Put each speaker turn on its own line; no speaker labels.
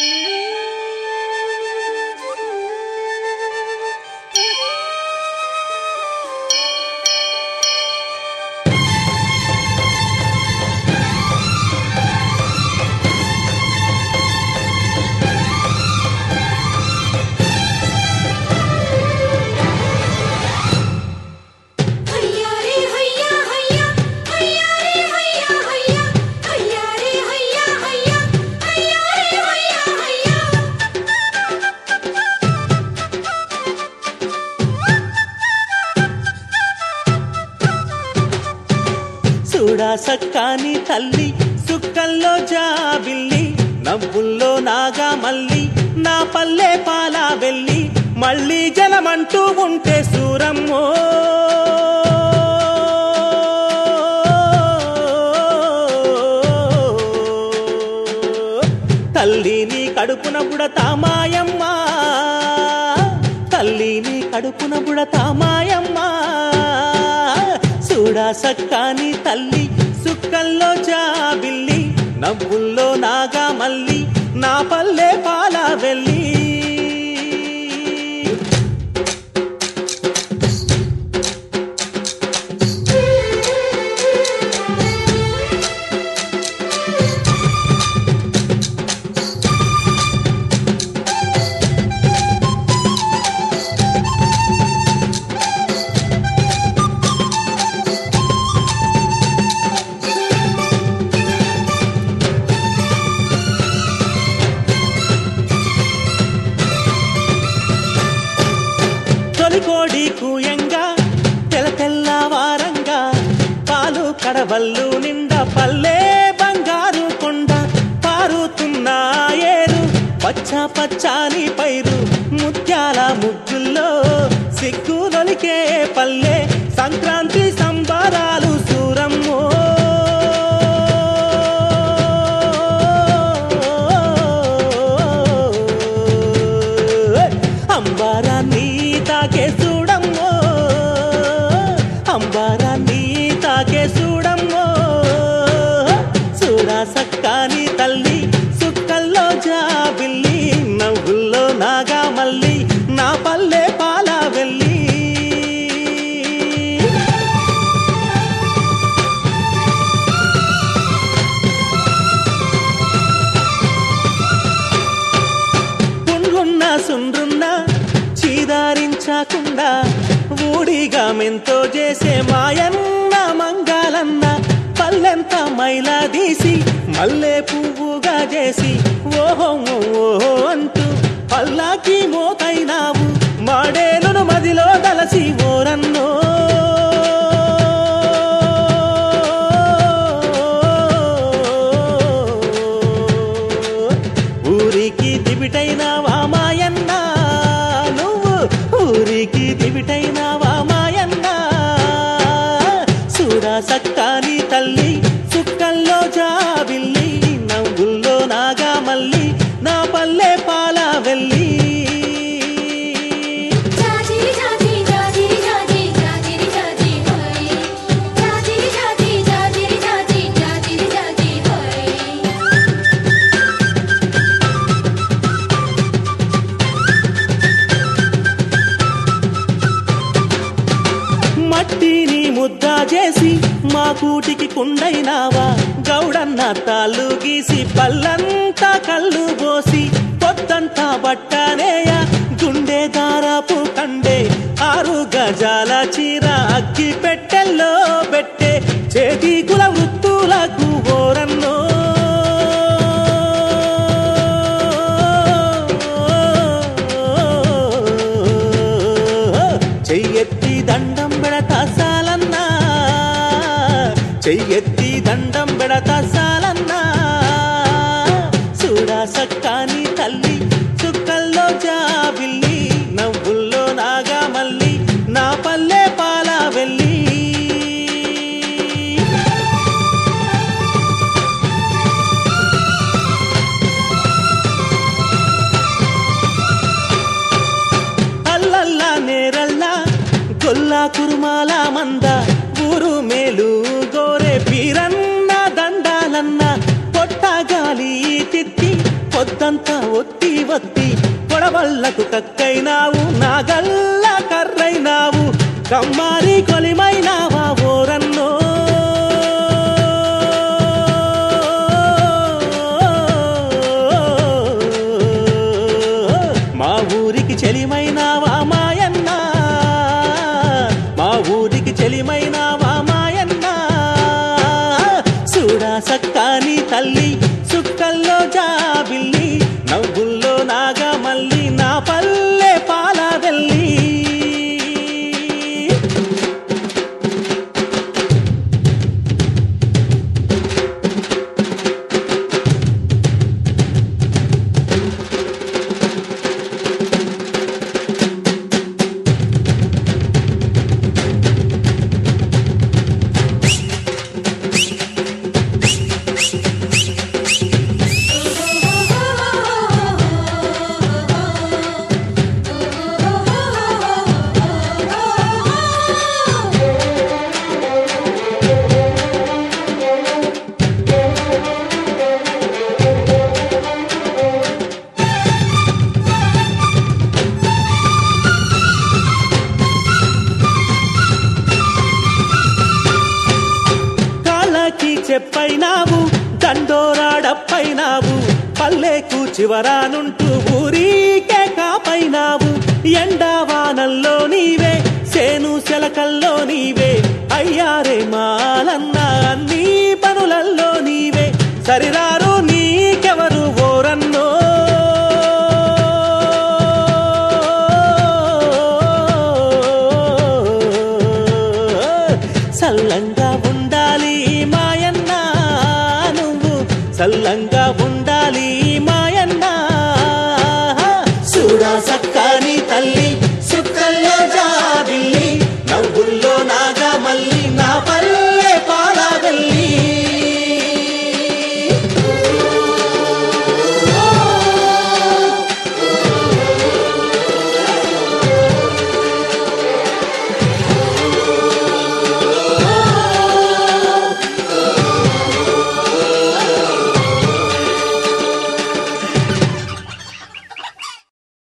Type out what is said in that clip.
హయ్యా రే హయ్యా హయ్యా హయ్యా రే హయ్యా హయ్యా హయ్యా రే హయ్యా హయ్యా హయ్యా రే హయ్యా హయ్యా
చూడా సక్కాని తల్లి సుక్కల్లో జాబిల్లి నవ్వుల్లో నాగా మల్లి నా పల్లె పాలా వెళ్ళి మళ్ళీ జలమంటూ ఉంటే సూరమ్మో తల్లిని కడుపున బుడతా మాయమ్మ తల్లిని కడుపున బుడతా మాయమ్మ చూడా సక్కాని తల్లి సుక్కల్లో జాబిల్లి నవ్వుల్లో నాగా మల్లి నా పల్లె పాలా వెళ్ళి తొలికోడి కూయంగా తెల తెల్లవారంగా పాలు కడవల్లు నిండా పల్లె బంగారు కొండ పారుతున్న ఏరు పచ్చ పచ్చాని పైరు ముత్యాల ముగ్గుల్లో సిగ్గులొలికే పల్లె సంక్రాంతి సంబరాలు సూరమ్మో అంబారాన్ని తాకే చూడమ్మో అంబారాన్ని తాకే చూడమ్మో చూడా సక్కాని తల్లి సుక్కల్లో జాబిల్లి నవ్వుల్లో నాగా మల్లి నా పల్లె పాలా వెళ్ళి పుండ్రున్న సుండ్రున్న చీదారించకుండా ఊడిగా మెంతో చేసే మాయన్న మంగాలన్న పల్లెంత మైలా తీసి మల్లె పువ్వుగా చేసి ఓహో ఓహో అంటూ పల్లాకి మోతైనావు మాడేలును మదిలో దలసి ఓరన్నో ఊరికి దివిటైనావా మాయన్న నువ్వు ఊరికి దివిటైనావా మాయన్న చూడా సక్కాని తల్లి సుక్కల్లో జాబిల్లి నవ్వుల్లో నాగా మల్లి నా పల్లె పాలా వెళ్ళి
జాజి జాజి జాజి జాజి జాజి జాజి హై జాజి జాజి జాజి జాజి జాజి జాజి హై
మట్టిని ముద్ద చేసి మా కూటికి కుండైనావా గౌడన్న తాళ్ళు గీసి పల్లంతా కళ్ళు పోసి పొద్దంతా బట్టనేయ గుండె దారాపు కండే ఆరు గజాల చీర అగ్గి పెట్టెల్లో పెట్టే చేతి కుల వృత్తులకు ఓరన్నో చెయ్యెత్తి దండం పెడతా సాలన్నా చెయ్యెత్తి దండం పెడతా సాలన్నా చూడా సక్కాని తల్లి చుక్కల్లో జాబిల్లి నవ్వుల్లో నాగా మల్లి నా పల్లె పాలా వెళ్ళి అల్లల్లా నేరల్లా గొల్లా కురుమాల మంద ఊరు మేలు గోరే పీరన్న దండాలన్న పొట్ట గాలి తిత్తి పొద్దంతా ఒత్తి ఒత్తి పొడవళ్లకు కక్కైనావు నాగల్ల కర్రైనావు కమ్మారి కొలిమైనావా ఓరన్నో మా ఊరికి చెలిమైనావా మాయన్న మా ఊరికి చెలిమైనావా మాయన్న చూడా సక్కాని తల్లి సుక్కల్లో జాబిల్లి నవ్వుల్లో నాగా మల్లి నా పల్లె పాల వెళ్ళి కాళ్ళకి చెప్పైనావు దండోరాడప్పైనావు పల్లెకు చివరానుంటూ ఊరికే కాపైనావు ఎండావానల్లో నీవే సేను శలకల్లో నీవే అయ్యారే మాలన్న అన్ని పనులల్లో నీవే సరిరారు నీకెవరు ఓరన్నో సల్లంగా ఉండాలి మాయన్న నువ్వు సల్లంగా ఉండాలి